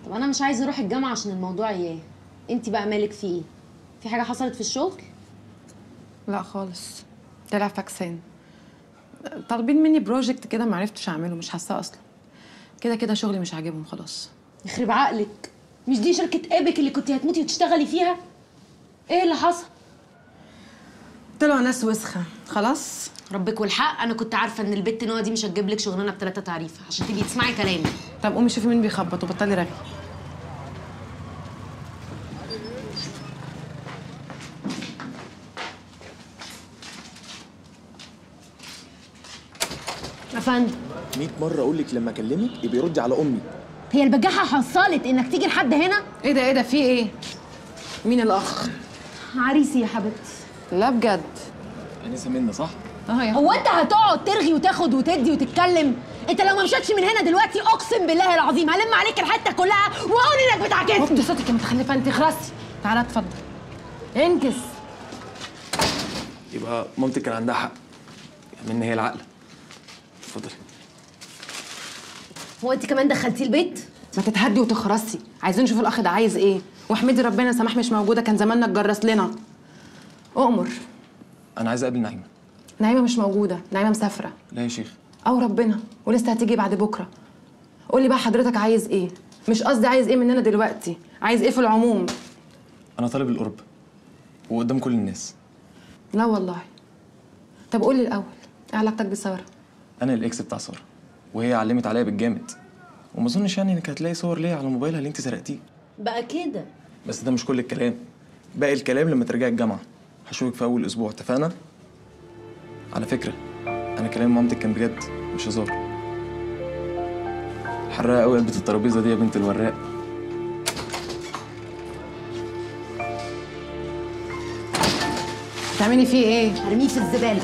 طب انا مش عايزه اروح الجامعه عشان الموضوع اياه انت بقى مالك فيه ايه في حاجه حصلت في الشغل لا خالص طلع فاكسان طالبين مني بروجكت كده ما عرفتش اعمله مش حاساه اصلا كده كده شغلي مش عاجبهم خلاص يخرب عقلك مش دي شركه ابك اللي كنت هتموتي وتشتغلي فيها ايه اللي حصل طلعوا ناس وسخه خلاص ربك والحق انا كنت عارفه ان البت نوى دي مش هتجيب لك شغلانه بثلاثه تعريف عشان تبقي تسمعي كلامي طب قومي شوفي مين بيخبط وبطلي رغي يا فندم 100 مره اقول لك لما اكلمك يبقى يردي على امي هي البجاحه حصلت انك تيجي لحد هنا ايه ده ايه ده في ايه مين الاخ عريسي يا حبيبتي لا بجد انسه منا صح اه يا هو انت هتقعد ترغي وتاخد وتدي وتتكلم انت لو ما مشيتش من هنا دلوقتي اقسم بالله العظيم هلم عليك الحته كلها واقول انك بتاع كده وطي صوتك يا متخلفه انت خرسي تعالى اتفضل انكس يبقى مامتك كان عندها حق يعني منا هي العقله اتفضلي هو انت كمان دخلتيه البيت ما تتهدي وتخرسي عايزين نشوف الاخ ده عايز ايه واحمدي ربنا سماح مش موجوده كان زماننا اتجرس لنا اؤمر انا عايز اقابل نعيمه نعيمه مش موجوده نعيمه مسافره لا يا شيخ او ربنا ولسه هتيجي بعد بكره قول لي بقى حضرتك عايز ايه مش قصدي عايز ايه مننا دلوقتي عايز ايه في العموم انا طالب القرب وقدام كل الناس لا والله طب قول لي الاول ايه علاقتك بساره انا الاكس بتاع ساره وهي علمت عليا بالجامد وما اظنش يعني انك هتلاقي صور ليا على موبايلها اللي انت سرقتيه بقى كده بس ده مش كل الكلام باقي الكلام لما ترجعي الجامعه هشوفك في اول اسبوع اتفقنا على فكره انا كلام مامتك كان بجد مش هزار حراقه قوي قلبة الترابيزه دي يا بنت الوراق تعملي فيه ايه ارميه في الزباله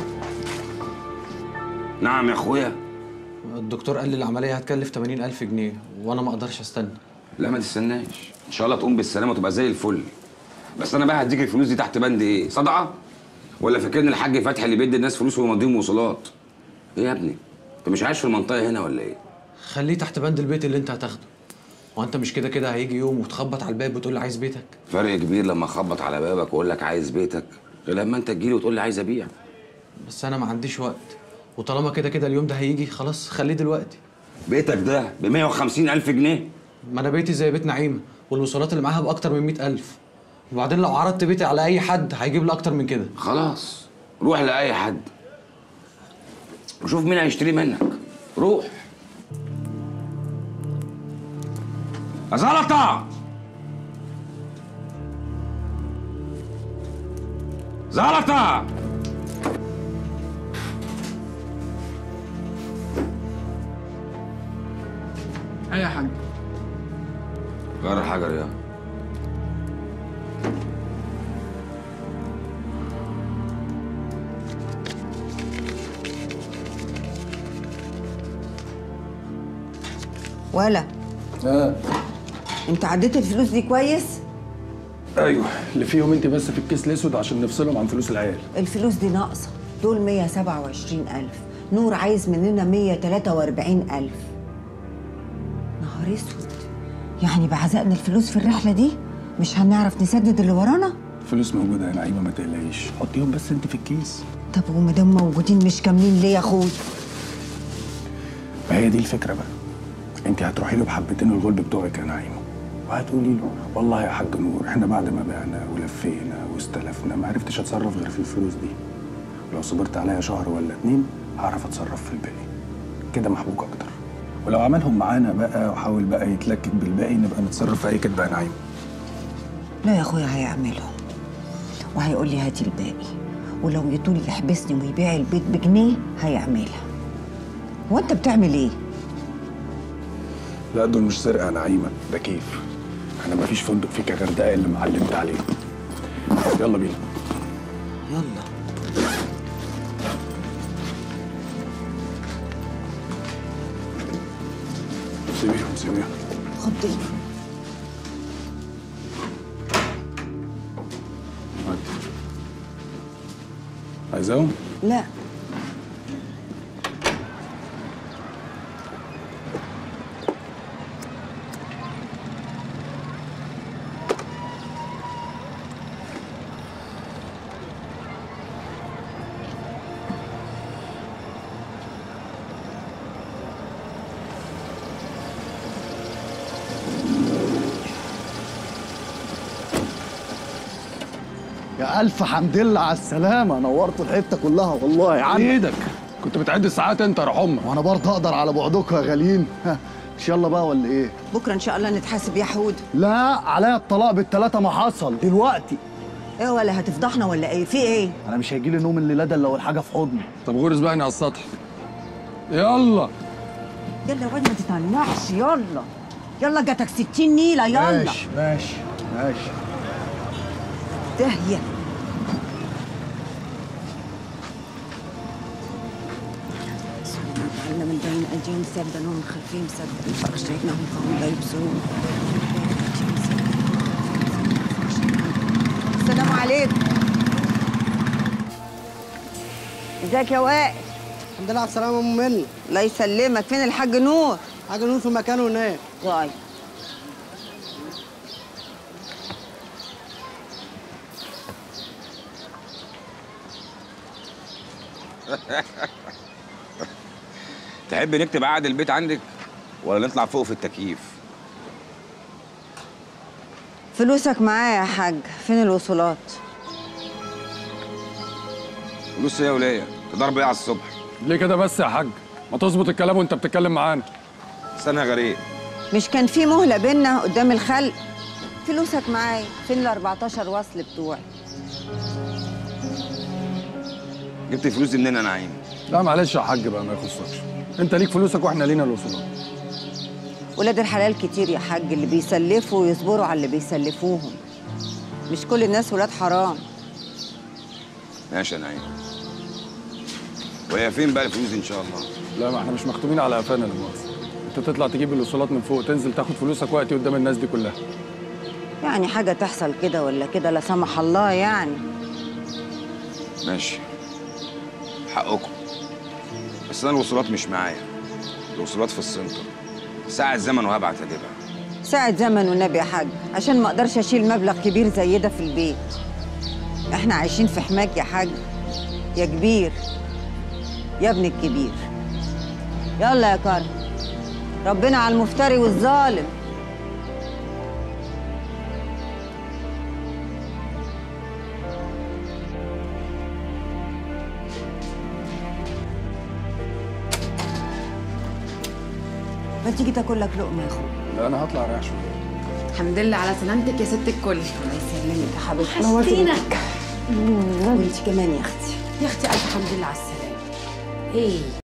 نعم يا اخويا الدكتور قال لي العملية هتكلف 80000 جنيه وأنا ما أقدرش أستنى لا ما تستناش ان شاء الله تقوم بالسلامه وتبقى زي الفل بس انا بقى هديك الفلوس دي تحت بند ايه صدقه ولا فاكرني الحاج فتحي اللي بيدي الناس فلوس ويمضيهم وصولات ايه يا ابني انت مش عايش في المنطقه هنا ولا ايه خليه تحت بند البيت اللي أنت هتاخده وأنت مش كده كده هيجي يوم وتخبط على الباب وتقول لي عايز بيتك فرق كبير لما اخبط على بابك واقول لك عايز بيتك غير لما انت تجيلي وتقول لي عايز ابيع بس أنا ما عنديش وقت وطالما كده كده اليوم ده هيجي خلاص خليه دلوقتي بيتك ده ب 150 الف جنيه ما أنا بيتي زي بيت نعيمة والوصولات اللي معاها بأكتر من 100000 وبعدين لو عرضت بيتي على أي حد هيجيب لي أكتر من كده خلاص روح لاي حد وشوف مين هيشتري منك روح يا زلطه زلطه اي حاجه غير الحجر يا ولا اه انت عديت الفلوس دي كويس ايوه اللي فيهم انت بس في الكيس الاسود عشان نفصلهم عن فلوس العيال الفلوس دي ناقصه دول 127000 نور عايز مننا 143000 نهار اسود يعني بعزقنا الفلوس في الرحله دي مش هنعرف نسدد اللي ورانا الفلوس موجوده يا نعيمه ما تقلقيش حطيهم بس انت في الكيس طب وما دام موجودين مش كاملين ليه يا اخوي ما هي دي الفكره بقى انت هتروحي له بحبتين الغلب بتوعك يا نعيمه وهتقولي له والله يا حاج نور احنا بعد ما بعنا ولفينا واستلفنا ما عرفتش اتصرف غير في الفلوس دي ولو صبرت عليا شهر ولا اتنين هعرف اتصرف في الباقي كده محبوك اكتر ولو عملهم معانا بقى وحاول بقى يتلكك بالباقي نبقى نتصرف في اي كدبه يا نعيمه لا يا اخويا هيعملهم وهيقول لي هاتي الباقي ولو يطول يحبسني ويبيع البيت بجنيه هيعملها وانت بتعمل ايه لا دول مش سرقه يا نعيمه ده كيف انا مفيش فندق في كغردقه اللي معلمت عليه يلا بينا يلا سيبيهم سيبيهم خد دي عايزاهم لا يا الف حمد لله على السلامه نورت الحته كلها والله يا عم ايدك كنت بتعد الساعات انت يا روح امك وانا برضه اقدر على بعدكم يا غاليين ها، مش يلا بقى ولا ايه بكره ان شاء الله نتحاسب يا حود لا عليا الطلاق بالثلاثه ما حصل دلوقتي ايه ولا هتفضحنا ولا ايه في ايه انا مش هيجي لي نوم الليله ده لو الحاجه في حضني طب غرز بقى على السطح يلا يلا يا واد ما تتنحش يلا يلا جاتك 60 نيله يلا ماشي ماشي ماشي داهيه جعلنا من بين ايديهم سدا ومن خلفهم سدا فاغشيناهم فهم لا يبصرون السلام عليكم ازيك يا وائل الحمد لله على السلامة يا أم منى الله يسلمك فين الحاج نور حاجة نور في مكانه هناك طيب تحب نكتب عقد البيت عندك ولا نطلع فوق في التكييف فلوسك معايا يا حاج فين الوصولات فلوس ايه يا وليه تضرب ايه على الصبح ليه كده بس يا حاج ما تظبط الكلام وانت بتتكلم معانا استنى يا غريب مش كان في مهلة بينا قدام الخلق فلوسك معايا فين ال 14 وصل بتوعي جبت الفلوس دي منين يا نعيم لا معلش يا حاج بقى ما يخصكش انت ليك فلوسك واحنا لينا الوصولات ولاد الحلال كتير يا حاج اللي بيسلفوا ويصبروا على اللي بيسلفوهم مش كل الناس ولاد حرام ماشي يا نعيم وهي فين بقى الفلوس دي ان شاء الله لا ما احنا مش مختومين على قفانا لا مؤاخذة انت تطلع تجيب الوصولات من فوق تنزل تاخد فلوسك وقتي قدام الناس دي كلها يعني حاجة تحصل كده ولا كده لا سمح الله يعني ماشي حقكم بس انا الوصولات مش معايا الوصولات في السنتر ساعة زمن وهبعت اجيبها ساعة زمن والنبي يا حاج عشان ما اقدرش اشيل مبلغ كبير زي ده في البيت احنا عايشين في حماك يا حاج يا كبير يا ابن الكبير يلا يا كرم ربنا على المفتري والظالم ما تيجي تاكل لك لقمه يا اخويا لا انا هطلع اريح شويه الحمد لله على سلامتك يا ست الكل الله يسلمك يا حبيبتي حشتينك وانت كمان يا اختي يا اختي الف حمد لله على السلامه ايه